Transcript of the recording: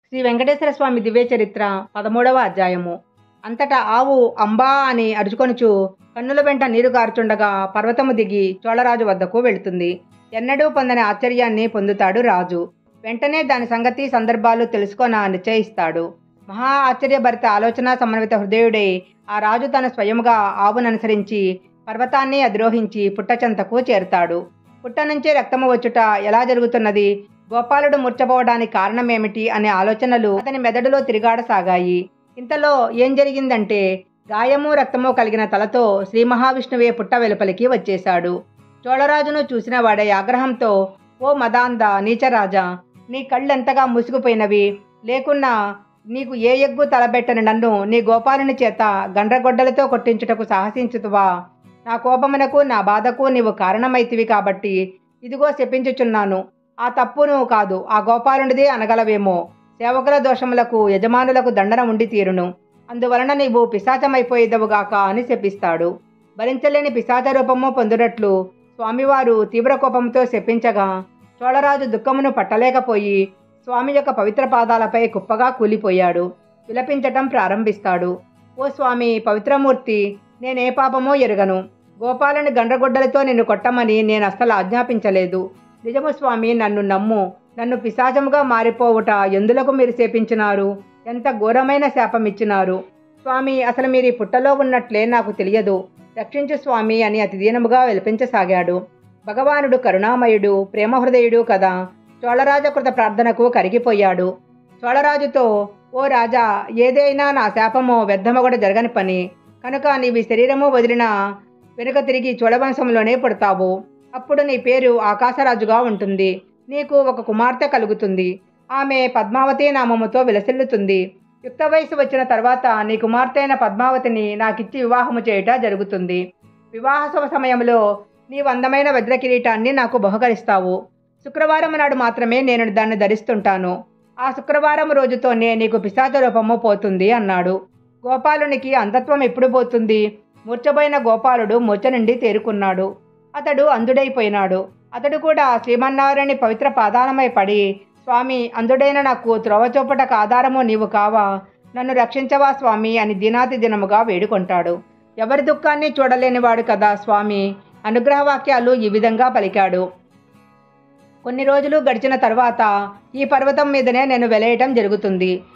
శ్రీ వెంకటేశ్వర స్వామి దివ్య చరిత్ర పదమూడవ అధ్యాయము అంతటా ఆవు అంబా అని అరుచుకొనుచు కన్నుల వెంట నీరు కారుచుండగా పర్వతము దిగి చోళరాజు వద్దకు వెళుతుంది ఎన్నడూ పొందని ఆశ్చర్యాన్ని పొందుతాడు రాజు వెంటనే దాని సంగతి సందర్భాలు తెలుసుకొన నిశ్చయిస్తాడు మహా ఆశ్చర్యభరిత ఆలోచన సమన్విత హృదయుడై ఆ రాజు తన స్వయముగా ఆవుననుసరించి పర్వతాన్ని అధిరోహించి పుట్టచెంతకు చేరుతాడు పుట్ట నుంచే రక్తము వచ్చుట ఎలా జరుగుతున్నది గోపాలుడు మూర్చపోవడానికి కారణమేమిటి అనే ఆలోచనలు అతని మెదడులో తిరిగాడసాగాయి ఇంతలో ఏం జరిగిందంటే గాయము రక్తము కలిగిన తలతో శ్రీ మహావిష్ణువే పుట్ట వెలుపలికి వచ్చేశాడు చోళరాజును చూసిన వాడే ఆగ్రహంతో ఓ మదాంద నీచరాజా నీ కళ్ళెంతగా మూసుకుపోయినవి లేకున్నా నీకు ఏ ఎగ్గు తలబెట్టని నన్ను నీ గోపాలుని చేత గండ్రగొడ్డలతో కొట్టించుటకు సాహసించుతువా నా కోపమునకు నా బాధకు నీవు కారణమైతివి కాబట్టి ఇదిగో శపించుచున్నాను ఆ తప్పును కాదు ఆ గోపాలునిదే అనగలవేమో సేవకుల దోషములకు యజమానులకు దండన ఉండి తీరును అందువలన నీవు పిశాచమైపోయేదవుగాక అని శపిస్తాడు భరించలేని పిశాచ రూపము పొందునట్లు స్వామివారు తీవ్ర కోపంతో శపించగా చోళరాజు దుఃఖమును పట్టలేకపోయి స్వామి యొక్క పవిత్ర పాదాలపై కుప్పగా కూలిపోయాడు విలపించటం ప్రారంభిస్తాడు ఓ స్వామి పవిత్రమూర్తి నేనే పాపమో ఎరుగను గోపాలని గండ్రగొడ్డలతో నిన్ను కొట్టమని నేను అస్సలు ఆజ్ఞాపించలేదు నిజము స్వామి నన్ను నమ్ము నన్ను పిశాచముగా మారిపోవుట ఎందులకు మీరు శపించినారు ఎంత ఘోరమైన శాపం ఇచ్చినారు స్వామి అసలు మీరు ఈ పుట్టలో ఉన్నట్లే నాకు తెలియదు రక్షించు స్వామి అని అతి దీనముగా విలపించసాగాడు భగవానుడు కరుణామయుడు ప్రేమహృదయుడు కదా చోళరాజకృత ప్రార్థనకు కరిగిపోయాడు చోళరాజుతో ఓ రాజా ఏదైనా నా శాపమో వ్యర్థమగడ జరగని పని కనుక నీవి శరీరము వదిలిన వెనుక తిరిగి చోళవంశంలోనే పుడతావు అప్పుడు నీ పేరు ఆకాశరాజుగా ఉంటుంది నీకు ఒక కుమార్తె కలుగుతుంది ఆమె పద్మావతి నామముతో విలసిల్లుతుంది యుక్త వయసు వచ్చిన తర్వాత నీ కుమార్తె అయిన పద్మావతిని నాకిచ్చి వివాహము చేయుట జరుగుతుంది వివాహ శుభ సమయంలో నీవు అందమైన వజ్ర కిరీటాన్ని నాకు బహుకరిస్తావు శుక్రవారం నాడు మాత్రమే నేను దాన్ని ధరిస్తుంటాను ఆ శుక్రవారం రోజుతోనే నీకు పిశాచ రూపము పోతుంది అన్నాడు గోపాలునికి అంధత్వం ఎప్పుడు పోతుంది మూర్చబోయిన గోపాలుడు మూర్చ నుండి తేరుకున్నాడు అతడు అందుడైపోయినాడు అతడు కూడా శ్రీమన్నారాయణ పవిత్ర పాదాలమై పడి స్వామి అందుడైన నాకు త్రోవచోపటకు ఆధారము నీవు కావా నన్ను రక్షించవా స్వామి అని దినాతి దినముగా వేడుకొంటాడు ఎవరి దుఃఖాన్ని చూడలేనివాడు కదా స్వామి అనుగ్రహవాక్యాలు ఈ విధంగా పలికాడు కొన్ని రోజులు గడిచిన తర్వాత ఈ పర్వతం మీదనే నేను వెలేయటం జరుగుతుంది